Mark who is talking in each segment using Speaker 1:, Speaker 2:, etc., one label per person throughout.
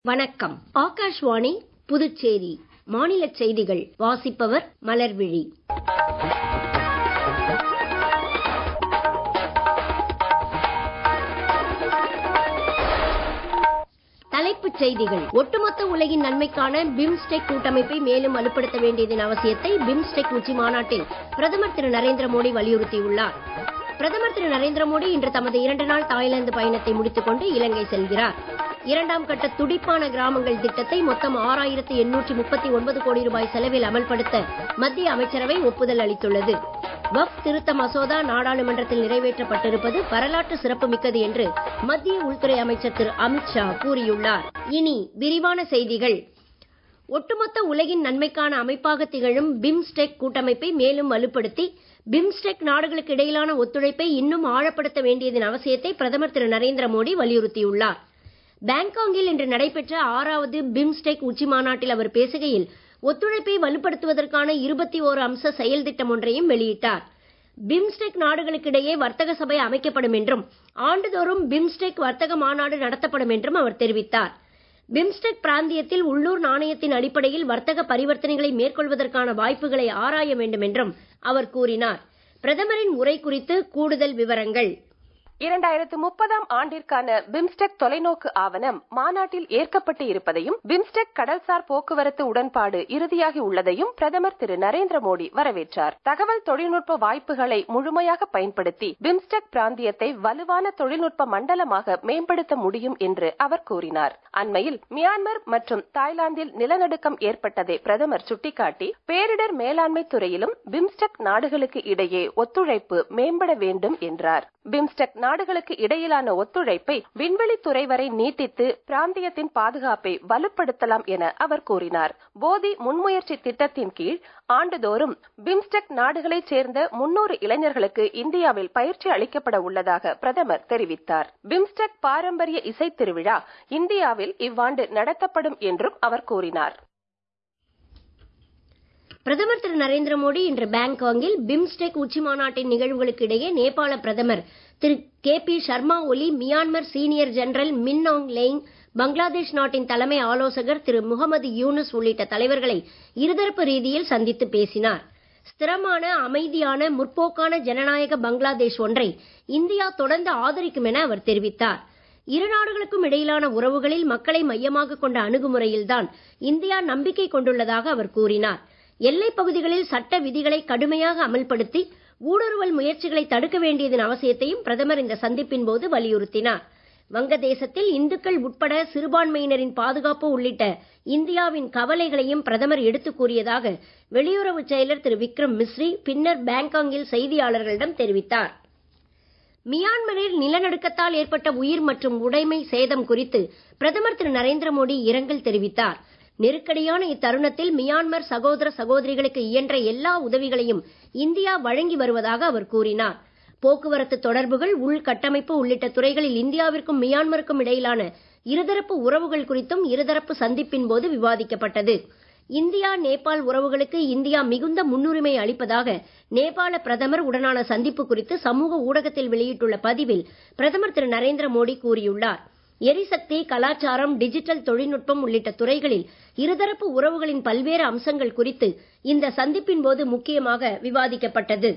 Speaker 1: வணக்கம் ஆகாஷ்வாணி புதுச்சேரி மாநில செய்திகள் வாசிப்பவர் மலர்விழி தலைப்புச் செய்திகள் ஒட்டுமொத்த உலகின் நன்மைக்கான பிம்ஸ்டெக் கூட்டமைப்பை மேலும் வலுப்படுத்த வேண்டியதன் அவசியத்தை பிம்ஸ்டெக் உச்சி மாநாட்டில் பிரதமர் திரு நரேந்திர மோடி வலியுறுத்தியுள்ளார் பிரதமர் திரு நரேந்திர மோடி இன்று தமது இரண்டு நாள் தாய்லாந்து பயணத்தை முடித்துக் கொண்டு இலங்கை செல்கிறார் இரண்டாம் கட்ட துடிப்பான கிராமங்கள் திட்டத்தை மொத்தம் ஆறாயிரத்து எண்ணூற்றி முப்பத்தி ஒன்பது கோடி ரூபாய் செலவில் அமல்படுத்த மத்திய அமைச்சரவை ஒப்புதல் அளித்துள்ளது வக்ஃப் திருத்த மசோதா நாடாளுமன்றத்தில் நிறைவேற்றப்பட்டிருப்பது வரலாற்று சிறப்புமிக்கது என்று மத்திய உள்துறை அமைச்சர் திரு அமித் ஷா கூறியுள்ளார் இனி விரிவான செய்திகள் ஒட்டுமொத்த உலகின் நன்மைக்கான அமைப்பாக திகழும் பிம்ஸ்டெக் கூட்டமைப்பை மேலும் வலுப்படுத்தி பிம்ஸ்டெக் நாடுகளுக்கு இடையிலான ஒத்துழைப்பை இன்னும் ஆழப்படுத்த வேண்டியதன் அவசியத்தை பிரதமர் திரு நரேந்திர மோடி வலியுறுத்தியுள்ளார் பாங்காங்கில் இன்று நடைபெற்ற ஆறாவது பிம்ஸ்டெக் உச்சி மாநாட்டில் அவர் பேசுகையில் ஒத்துழைப்பை வலுப்படுத்துவதற்கான இருபத்தி ஓரு அம்ச செயல் திட்டம் ஒன்றையும் வெளியிட்டார் பிம்ஸ்டெக் நாடுகளுக்கிடையே வர்த்தக சபை அமைக்கப்படும் என்றும் ஆண்டுதோறும் பிம்ஸ்டெக் வர்த்தக மாநாடு நடத்தப்படும் என்றும் அவர் தெரிவித்தார் பிம்ஸ்டெக் பிராந்தியத்தில் உள்ளூர் நாணயத்தின் அடிப்படையில் வர்த்தக பரிவர்த்தனைகளை மேற்கொள்வதற்கான வாய்ப்புகளை ஆராய வேண்டும் என்றும் அவர் கூறினார் பிரதமரின் உரை குறித்து கூடுதல் விவரங்கள்
Speaker 2: இரண்டாயிரத்து முப்பதாம் ஆண்டிற்கான பிம்ஸ்டெக் தொலைநோக்கு ஆவணம் மாநாட்டில் ஏற்கப்பட்டு இருப்பதையும் பிம்ஸ்டெக் கடல்சார் போக்குவரத்து உடன்பாடு இறுதியாகி உள்ளதையும் பிரதமர் திரு நரேந்திர மோடி வரவேற்றார் தகவல் தொழில்நுட்ப வாய்ப்புகளை முழுமையாக பயன்படுத்தி பிம்ஸ்டெக் பிராந்தியத்தை வலுவான தொழில்நுட்ப மண்டலமாக மேம்படுத்த முடியும் என்று அவர் கூறினார் அண்மையில் மியான்மர் மற்றும் தாய்லாந்தில் நிலநடுக்கம் ஏற்பட்டதை பிரதமர் சுட்டிக்காட்டி பேரிடர் மேலாண்மை துறையிலும் பிம்ஸ்டெக் நாடுகளுக்கு இடையே ஒத்துழைப்பு மேம்பட வேண்டும் என்றார் பிம்ஸ்டெக் நாடுகளுக்கு இடையிலான ஒத்துழைப்பை விண்வெளித்துறை வரை நீட்டித்து பிராந்தியத்தின் பாதுகாப்பை வலுப்படுத்தலாம் என அவர் கூறினார் போதி முன்முயற்சி திட்டத்தின் கீழ் ஆண்டுதோறும் பிம்ஸ்டெக் நாடுகளைச் சேர்ந்த முன்னூறு இளைஞர்களுக்கு இந்தியாவில் பயிற்சி அளிக்கப்பட உள்ளதாக பிரதமர் தெரிவித்தார் பிம்ஸ்டெக் பாரம்பரிய இசை திருவிழா இந்தியாவில் இவ்வாண்டு நடத்தப்படும் என்றும் அவர் கூறினார்
Speaker 1: பிரதமர் திரு நரேந்திர மோடி இன்று பாங்காங்கில் பிம்ஸ்டெக் உச்சி மாநாட்டின் நிகழ்வுகளுக்கு இடையே நேபாள பிரதமர் திரு கே பி சர்மா ஒலி மியான்மர் சீனியர் ஜெனரல் மின் ஆங் லெய்ங் பங்களாதேஷ் நாட்டின் தலைமை ஆலோசகர் திரு முகமது யூனுஸ் உள்ளிட்ட தலைவர்களை இருதரப்பு ரீதியில் சந்தித்து பேசினார் ஸ்திரமான அமைதியான முற்போக்கான ஜனநாயக பங்களாதேஷ் ஒன்றை இந்தியா தொடர்ந்து ஆதரிக்கும் என அவர் தெரிவித்தார் இரு நாடுகளுக்கும் இடையிலான உறவுகளில் மக்களை மையமாக கொண்ட அணுகுமுறையில்தான் இந்தியா நம்பிக்கை கொண்டுள்ளதாக அவர் கூறினார் எல்லைப் பகுதிகளில் சட்ட விதிகளை கடுமையாக அமல்படுத்தி ஊடுருவல் முயற்சிகளை தடுக்க வேண்டியதன் அவசியத்தையும் பிரதமர் இந்த சந்திப்பின் போது வலியுறுத்தினார் வங்கதேசத்தில் இந்துக்கள் உட்பட சிறுபான்மையினரின் பாதுகாப்பு உள்ளிட்ட இந்தியாவின் கவலைகளையும் பிரதமர் எடுத்துக் கூறியதாக வெளியுறவு செயலர் திரு விக்ரம் மிஸ்ரி பின்னர் பாங்காங்கில் செய்தியாளர்களிடம் தெரிவித்தார் மியான்மரில் நிலநடுக்கத்தால் ஏற்பட்ட உயிர் மற்றும் உடைமை சேதம் குறித்து பிரதமர் திரு நரேந்திர மோடி இரங்கல் தெரிவித்தார் நெருக்கடியான இத்தருணத்தில் மியான்மர் சகோதர சகோதரிகளுக்கு இயன்ற எல்லா உதவிகளையும் இந்தியா வழங்கி வருவதாக அவர் கூறினார் போக்குவரத்து தொடர்புகள் உள்கட்டமைப்பு உள்ளிட்ட துறைகளில் இந்தியாவிற்கும் மியான்மருக்கும் இடையிலான இருதரப்பு உறவுகள் குறித்தும் இருதரப்பு சந்திப்பின் போது விவாதிக்கப்பட்டது இந்தியா நேபாள் உறவுகளுக்கு இந்தியா மிகுந்த முன்னுரிமை அளிப்பதாக நேபாள பிரதமர் உடனான சந்திப்பு குறித்து சமூக ஊடகத்தில் வெளியிட்டுள்ள பதிவில் பிரதமர் திரு நரேந்திர மோடி கூறியுள்ளார் எரிசக்தி கலாச்சாரம் டிஜிட்டல் தொழில்நுட்பம் உள்ளிட்ட துறைகளில் இருதரப்பு உறவுகளின் பல்வேறு அம்சங்கள் குறித்து இந்த சந்திப்பின் போது முக்கியமாக விவாதிக்கப்பட்டது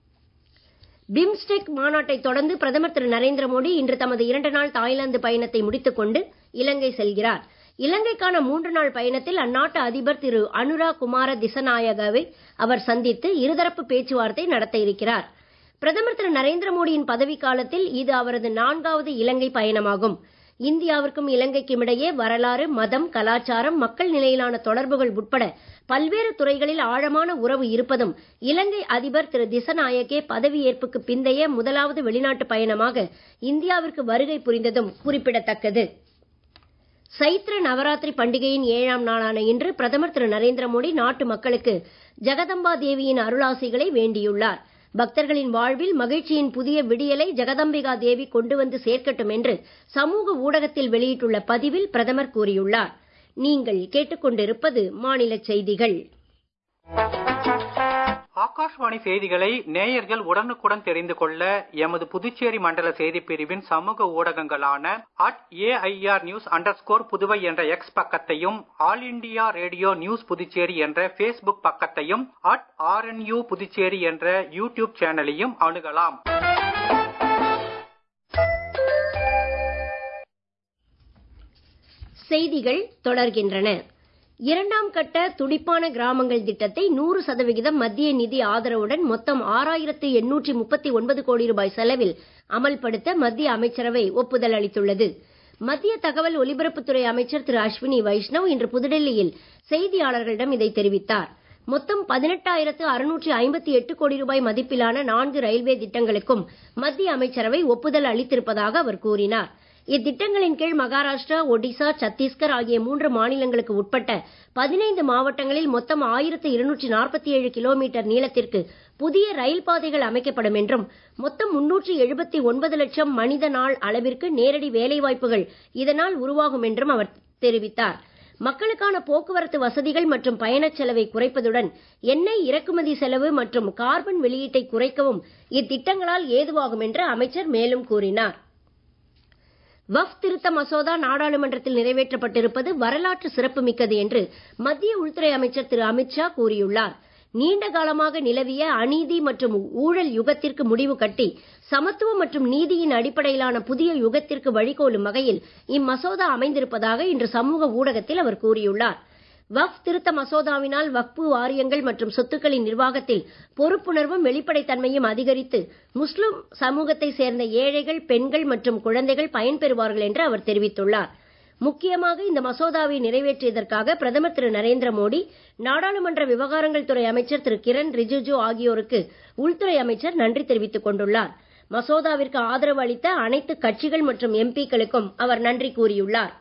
Speaker 1: பிம்ஸ்டெக் மாநாட்டை தொடர்ந்து பிரதமர் திரு நரேந்திர மோடி இன்று தமது இரண்டு நாள் தாய்லாந்து பயணத்தை முடித்துக் கொண்டு இலங்கை செல்கிறார் இலங்கைக்கான மூன்று நாள் பயணத்தில் அந்நாட்டு அதிபர் திரு அனுரா குமார திசநாயகவை அவர் சந்தித்து இருதரப்பு பேச்சுவார்த்தை நடத்த இருக்கிறார் பிரதமர் திரு நரேந்திர மோடியின் பதவிக்காலத்தில் இது அவரது நான்காவது இலங்கை பயணமாகும் இந்தியாவிற்கும் இலங்கைக்கும் இடையே வரலாறு மதம் கலாச்சாரம் மக்கள் நிலையிலான தொடர்புகள் உட்பட பல்வேறு துறைகளில் ஆழமான உறவு இருப்பதும் இலங்கை அதிபர் திரு திசநாயகே பதவியேற்புக்கு பிந்தைய முதலாவது வெளிநாட்டு பயணமாக இந்தியாவிற்கு வருகை புரிந்ததும் குறிப்பிடத்தக்கது சைத்ர நவராத்திரி பண்டிகையின் ஏழாம் நாளான இன்று பிரதமர் திரு நரேந்திர மோடி நாட்டு மக்களுக்கு ஜெகதம்பா தேவியின் அருளாசிகளை வேண்டியுள்ளார் பக்தர்களின் வாழ்வில் மகிழ்ச்சியின் புதிய விடியலை ஜெகதம்பிகா தேவி கொண்டு வந்து சேர்க்கட்டும் என்று சமூக ஊடகத்தில் வெளியிட்டுள்ள பதிவில் பிரதமர் கூறியுள்ளார் நீங்கள் கேட்டுக்கொண்டிருப்பது மாநில செய்திகள்
Speaker 3: ஆகாஷ்வாணி செய்திகளை நேயர்கள் உடனுக்குடன் தெரிந்து கொள்ள எமது புதுச்சேரி மண்டல செய்திப் பிரிவின் சமூக ஊடகங்களான at AIR news under Puduvai என்ற எக்ஸ் பக்கத்தையும் All India Radio news Puducherry என்ற ஃபேஸ்புக் பக்கத்தையும் அட் ஆர்என்யூ புதுச்சேரி என்ற யூடியூப் சேனலையும் அணுகலாம்
Speaker 1: செய்திகள் தொடர்கின்றன இரண்டாம் கட்ட துடிப்பான கிராமங்கள் திட்டத்தை நூறு சதவிகிதம் மத்திய நிதி ஆதரவுடன் மொத்தம் ஆறாயிரத்து எண்ணூற்றி முப்பத்தி ஒன்பது கோடி ரூபாய் செலவில் அமல்படுத்த மத்திய அமைச்சரவை ஒப்புதல் அளித்துள்ளது மத்திய தகவல் ஒலிபரப்புத்துறை அமைச்சர் திரு அஸ்வினி வைஷ்ணவ் இன்று புதுடெல்லியில் செய்தியாளர்களிடம் இதை தெரிவித்தார் மொத்தம் பதினெட்டாயிரத்து அறுநூற்றி ஐம்பத்தி எட்டு கோடி ரூபாய் மதிப்பிலான நான்கு ரயில்வே திட்டங்களுக்கும் மத்திய அமைச்சரவை ஒப்புதல் அளித்திருப்பதாக அவர் கூறினார் இத்திட்டங்களின் கீழ் மகாராஷ்டிரா ஒடிசா சத்தீஸ்கர் ஆகிய மூன்று மாநிலங்களுக்கு உட்பட்ட பதினைந்து மாவட்டங்களில் மொத்தம் ஆயிரத்து இருநூற்றி நாற்பத்தி ஏழு கிலோமீட்டர் நீளத்திற்கு புதிய ரயில் பாதைகள் அமைக்கப்படும் என்றும் மொத்தம் முன்னூற்றி எழுபத்தி ஒன்பது லட்சம் மனித நாள் அளவிற்கு நேரடி வேலைவாய்ப்புகள் இதனால் உருவாகும் என்றும் அவர் தெரிவித்தார் மக்களுக்கான போக்குவரத்து வசதிகள் மற்றும் பயணச் செலவை குறைப்பதுடன் எண்ணெய் இறக்குமதி செலவு மற்றும் கார்பன் வெளியீட்டை குறைக்கவும் இத்திட்டங்களால் ஏதுவாகும் என்று அமைச்சர் மேலும் கூறினார் வஃப் திருத்த மசோதா நாடாளுமன்றத்தில் நிறைவேற்றப்பட்டிருப்பது வரலாற்று சிறப்புமிக்கது என்று மத்திய உள்துறை அமைச்சர் திரு அமித்ஷா கூறியுள்ளார் நீண்ட காலமாக நிலவிய அநீதி மற்றும் ஊழல் யுகத்திற்கு முடிவு கட்டி சமத்துவம் மற்றும் நீதியின் அடிப்படையிலான புதிய யுகத்திற்கு வழிகோலும் வகையில் இம்மசோதா அமைந்திருப்பதாக இன்று சமூக ஊடகத்தில் அவர் கூறியுள்ளார் வஃப் திருத்த மசோதாவினால் வக்பு வாரியங்கள் மற்றும் சொத்துக்களின் நிர்வாகத்தில் பொறுப்புணர்வும் வெளிப்படைத்தன்மையும் அதிகரித்து முஸ்லிம் சமூகத்தை சேர்ந்த ஏழைகள் பெண்கள் மற்றும் குழந்தைகள் பயன்பெறுவார்கள் என்று அவர் தெரிவித்துள்ளார் முக்கியமாக இந்த மசோதாவை நிறைவேற்றியதற்காக பிரதமர் திரு நரேந்திர மோடி நாடாளுமன்ற விவகாரங்கள் துறை அமைச்சர் திரு கிரண் ரிஜிஜு ஆகியோருக்கு உள்துறை அமைச்சர் நன்றி தெரிவித்துக் கொண்டுள்ளார் மசோதாவிற்கு ஆதரவு அளித்த அனைத்து கட்சிகள் மற்றும் எம்பிக்களுக்கும் அவர் நன்றி கூறியுள்ளார்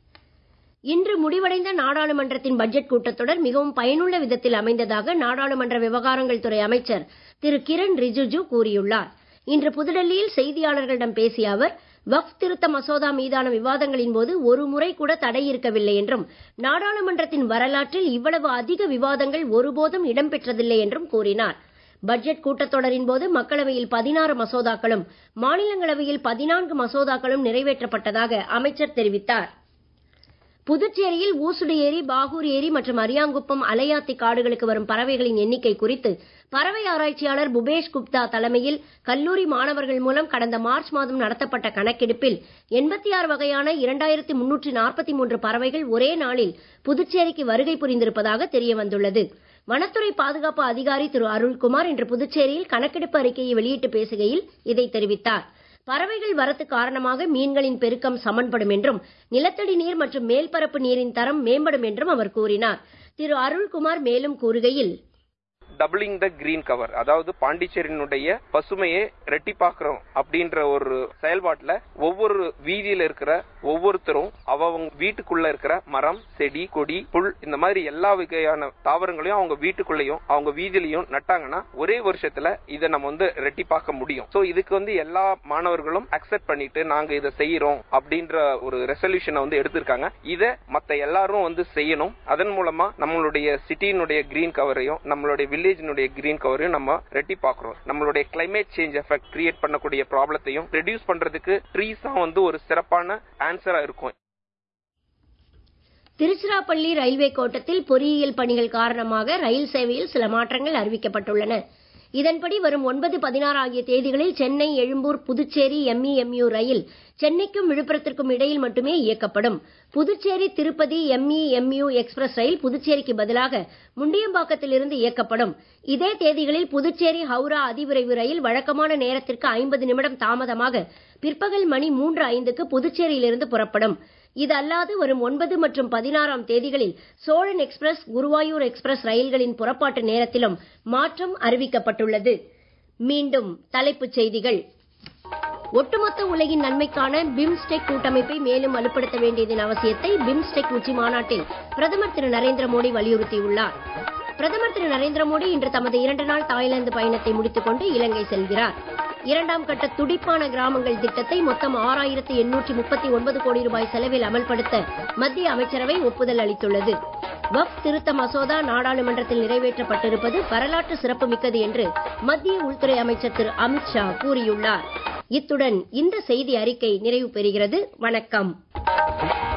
Speaker 1: இன்று முடிவடைந்த நாடாளுமன்றத்தின் பட்ஜெட் கூட்டத்தொடர் மிகவும் பயனுள்ள விதத்தில் அமைந்ததாக நாடாளுமன்ற விவகாரங்கள் துறை அமைச்சர் திரு கிரண் ரிஜிஜு கூறியுள்ளார் இன்று புதுடெல்லியில் செய்தியாளர்களிடம் பேசிய அவர் வக்ஃப் திருத்த மசோதா மீதான விவாதங்களின் போது ஒரு முறை கூட தடை இருக்கவில்லை என்றும் நாடாளுமன்றத்தின் வரலாற்றில் இவ்வளவு அதிக விவாதங்கள் ஒருபோதும் இடம்பெற்றதில்லை என்றும் கூறினார் பட்ஜெட் கூட்டத்தொடரின் போது மக்களவையில் பதினாறு மசோதாக்களும் மாநிலங்களவையில் பதினான்கு மசோதாக்களும் நிறைவேற்றப்பட்டதாக அமைச்சர் தெரிவித்தார் புதுச்சேரியில் ஊசுடு ஏரி பாகூர் ஏரி மற்றும் அரியாங்குப்பம் அலையாத்தி காடுகளுக்கு வரும் பறவைகளின் எண்ணிக்கை குறித்து பறவை ஆராய்ச்சியாளர் புபேஷ் குப்தா தலைமையில் கல்லூரி மாணவர்கள் மூலம் கடந்த மார்ச் மாதம் நடத்தப்பட்ட கணக்கெடுப்பில் எண்பத்தி ஆறு வகையான இரண்டாயிரத்தி முன்னூற்றி நாற்பத்தி மூன்று பறவைகள் ஒரே நாளில் புதுச்சேரிக்கு வருகை புரிந்திருப்பதாக தெரிய வந்துள்ளது வனத்துறை பாதுகாப்பு அதிகாரி திரு அருள்குமார் இன்று புதுச்சேரியில் கணக்கெடுப்பு அறிக்கையை வெளியிட்டு பேசுகையில் இதை தெரிவித்தார் பறவைகள் வரத்து காரணமாக மீன்களின் பெருக்கம் சமன்படும் என்றும் நிலத்தடி நீர் மற்றும் மேல்பரப்பு நீரின் தரம் மேம்படும் என்றும் அவர் கூறினார் திரு அருள்குமார் மேலும் கூறுகையில்
Speaker 4: டபுளிங் த கிரீன் கவர் அதாவது பாண்டிச்சேரியினுடைய பசுமையை ரெட்டிப்பாக்குறோம் அப்படின்ற ஒரு செயல்பாட்டுல ஒவ்வொரு வீதியில இருக்கிற ஒவ்வொருத்தரும் அவங்க வீட்டுக்குள்ள இருக்கிற மரம் செடி கொடி புல் இந்த மாதிரி எல்லா வகையான தாவரங்களையும் அவங்க வீட்டுக்குள்ளேயும் அவங்க வீதியிலையும் நட்டாங்கன்னா ஒரே வருஷத்துல இதை நம்ம வந்து ரெட்டிப்பாக்க முடியும் சோ இதுக்கு வந்து எல்லா மாணவர்களும் அக்செப்ட் பண்ணிட்டு நாங்க இதை செய்யறோம் அப்படின்ற ஒரு ரெசல்யூஷனை வந்து எடுத்திருக்காங்க இதை மத்த எல்லாரும் வந்து செய்யணும் அதன் மூலமா நம்மளுடைய சிட்டியினுடைய கிரீன் கவரையும் நம்மளுடைய வில்லேஜினுடைய கிரீன் கவரையும் நம்ம ரெட்டி பாக்குறோம் நம்மளுடைய கிளைமேட் சேஞ்ச் எஃபெக்ட் கிரியேட் பண்ணக்கூடிய ப்ராப்ளத்தையும் ரெடியூஸ் பண்றதுக்கு ட்ரீஸ் தான் வந்து ஒரு சிறப்பான ஆன்சரா இருக்கும்
Speaker 1: திருச்சிராப்பள்ளி ரயில்வே கோட்டத்தில் பொறியியல் பணிகள் காரணமாக ரயில் சேவையில் சில மாற்றங்கள் அறிவிக்கப்பட்டுள்ளன இதன்படி வரும் ஒன்பது பதினாறு ஆகிய தேதிகளில் சென்னை எழும்பூர் புதுச்சேரி எம்இஎம்யூ ரயில் சென்னைக்கும் விழுப்புரத்திற்கும் இடையில் மட்டுமே இயக்கப்படும் புதுச்சேரி திருப்பதி எம்இஎம்யூ எக்ஸ்பிரஸ் ரயில் புதுச்சேரிக்கு பதிலாக முண்டியம்பாக்கத்திலிருந்து இயக்கப்படும் இதே தேதிகளில் புதுச்சேரி ஹவுரா அதிவிரைவு ரயில் வழக்கமான நேரத்திற்கு ஐம்பது நிமிடம் தாமதமாக பிற்பகல் மணி மூன்று ஐந்துக்கு புதுச்சேரியிலிருந்து புறப்படும் இது அல்லாது வரும் ஒன்பது மற்றும் பதினாறாம் தேதிகளில் சோழன் எக்ஸ்பிரஸ் குருவாயூர் எக்ஸ்பிரஸ் ரயில்களின் புறப்பாட்டு நேரத்திலும் மாற்றம் அறிவிக்கப்பட்டுள்ளது மீண்டும் தலைப்புச் செய்திகள் ஒட்டுமொத்த உலகின் நன்மைக்கான பிம்ஸ்டெக் கூட்டமைப்பை மேலும் வலுப்படுத்த வேண்டியதன் அவசியத்தை பிம்ஸ்டெக் உச்சி மாநாட்டில் பிரதமர் திரு நரேந்திர மோடி வலியுறுத்தியுள்ளார் பிரதமர் திரு நரேந்திர மோடி இன்று தமது இரண்டு நாள் தாய்லாந்து பயணத்தை முடித்துக் கொண்டு இலங்கை செல்கிறார் இரண்டாம் கட்ட துடிப்பான கிராமங்கள் திட்டத்தை மொத்தம் ஆறாயிரத்து எண்ணூற்றி முப்பத்தி ஒன்பது கோடி ரூபாய் செலவில் அமல்படுத்த மத்திய அமைச்சரவை ஒப்புதல் அளித்துள்ளது வக்ஃப் திருத்த மசோதா நாடாளுமன்றத்தில் நிறைவேற்றப்பட்டிருப்பது வரலாற்று சிறப்புமிக்கது என்று மத்திய உள்துறை அமைச்சர் திரு அமித்ஷா கூறியுள்ளார் இத்துடன் இந்த செய்தி அறிக்கை நிறைவு பெறுகிறது வணக்கம்